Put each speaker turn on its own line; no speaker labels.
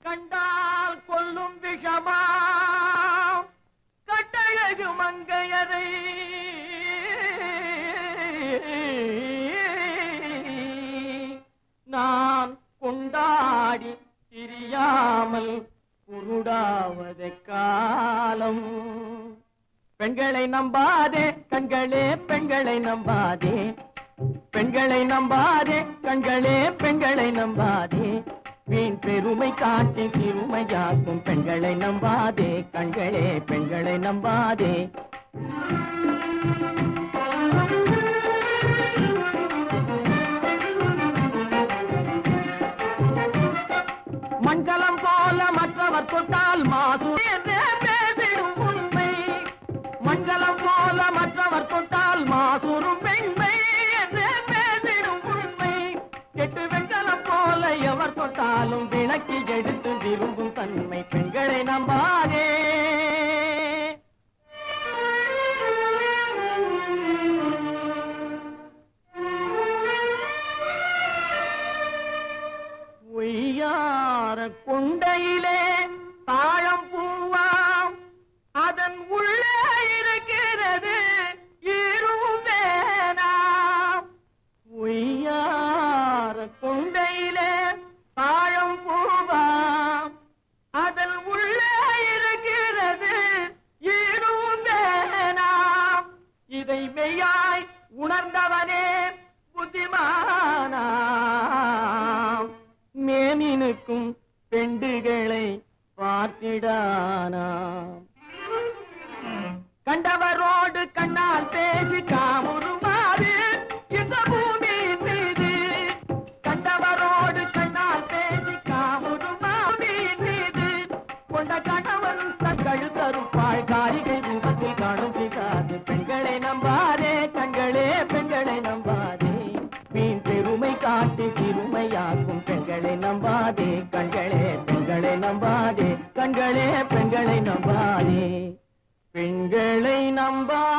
கண்டால் கொல்லும் விஷமா கட்டழகு மங்கையரை நான் கொண்டாடி திரியாமல் குருடாவதை காலம் பெண்களை நம்பாதே கண்களே பெண்களை நம்பாதே பெண்களை நம்பாதே கண்களே பெண்களை நம்பாதே வீண் பெருமை காட்டி சிறுமையாக்கும் பெண்களை நம்பாதே கண்களே பெண்களை நம்பாதே மண்கலம் போல மற்றவர் தொட்டால் மாசு என்றே பேசிடும் உண்மை மண்கலம் போல மற்றவர் தொட்டால் மாசூரும் பெண்மை என்றே பேசிடும் உண்மை கெட்டு வெண்கலம் போல எவர் தொட்டாலும் விளக்கி எடுத்து விரும்பும் தன்மை பெண்களை நம்பாதே ஒய்யார கொண்டையிலே தாழம் பூவாம் அதன் உள்ளே இருக்கிறது இருவும் வேணாம் ஒய்யார கொண்டையிலே தாழம் பூவாம் அதன் உள்ளே இருக்கிறது இருவும் வேணாம் இதை மெய்யாய் உணர்ந்தவனே புத்திமானாம் மேனினுக்கும் பெண்டுகளை பார்த்திடானாம் கண்டவரோடு கண்ணால் பேசி காமுறுமாறு இந்த பூமியின் மீது கண்டவரோடு கண்ணால் பேசி காமுறுமாவின் மீது கொண்ட கணவன் தங்கள் தருப்பாள் காரிகை ரூபத்தில் காணும் பிசாது பெண்களை நம்பாதே கண்களே பெண்களை நம்பாதே மீன் பெருமை காட்டி சிறுமையாக்கும் பெண்களை நம்பாதே கண்களே பெண்களை நம்பாதே கண்களே பெண்களை நம்பாதே பெண்களை நம்பா